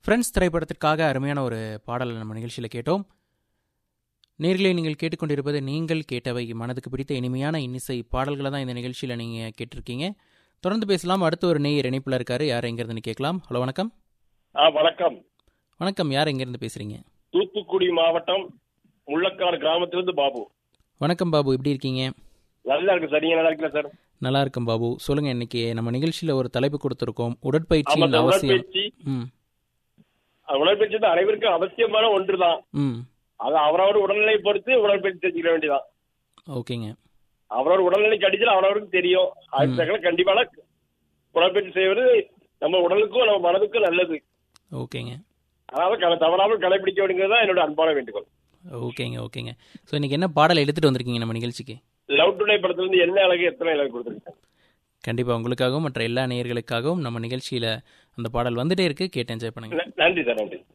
friends திரைப்படத்திற்காக அருமையான ஒரு பாடலை நம்ம நிகழ்ச்சியில் கேட்டோம் நேர்களை நீங்கள் கேட்டுக்கொண்டிருப்பது நீங்கள் கேட்டவை மனதுக்கு பிடித்த இனிமையான இன்னிசை பாடல்களை தான் இந்த நிகழ்ச்சியில் நீங்கள் கேட்டிருக்கீங்க தொடர்ந்து பேசலாம் அடுத்த ஒரு நேயர் இணைப்பில் இருக்காரு யார் எங்கேருந்துன்னு கேட்கலாம் ஹலோ வணக்கம் ஆ வணக்கம் வணக்கம் யார் எங்கேருந்து பேசுகிறீங்க தூத்துக்குடி மாவட்டம் முள்ளக்காடு கிராமத்திலிருந்து பாபு வணக்கம் பாபு எப்படி இருக்கீங்க நல்லா இருக்கு சார் நீங்க நல்லா இருக்கீங்களா சார் நல்லா இருக்கும் பாபு சொல்லுங்க இன்னைக்கு நம்ம நிகழ்ச்சியில் ஒரு தலைப்பு கொடுத்துருக்கோம் ஆமா உடற்பயிற்சியின் சார் அவசியம் உடற்பயிற்சி ம் அது உடற்பயிற்சி தான் அனைவருக்கும் அவசியமான ஒன்றுதான் ம் அது அவரவர் உடல்நிலையை பொறுத்து உடற்பயிற்சி செஞ்சுக்க வேண்டியதான் ஓகேங்க அவரவர் உடல்நிலைக்கு அடிச்சல் அவரவருக்கு தெரியும் அதுக்காக கண்டிப்பான உடற்பயிற்சி செய்வது நம்ம உடலுக்கும் நம்ம மனதுக்கும் நல்லது ஓகேங்க அதனால க- தவறாமல் கடைபிடிக்க வேண்டியது தான் என்னோட அன்பான வேண்டுகோள் ஓகேங்க ஓகேங்க ஸோ இன்னைக்கு என்ன பாடல் எடுத்துகிட்டு வந்திருக்கீங்க நம்ம நிகழ்ச்சிக்கு லவ் டுடே படத்துல இருந்து என்ன அழகு எத்தனை அழகு கொடுத்துருக்கேன் கண்டிப்பாக உங்களுக்காகவும் மற்ற எல்லா நேயர்களுக்காகவும் நம்ம நிகழ்ச்சியில் அந்த பாடல் வந்துட்டே இருக்கு கேட்டு என்ஜாய் பண்ணுங்க நன்றி சார் நன்றி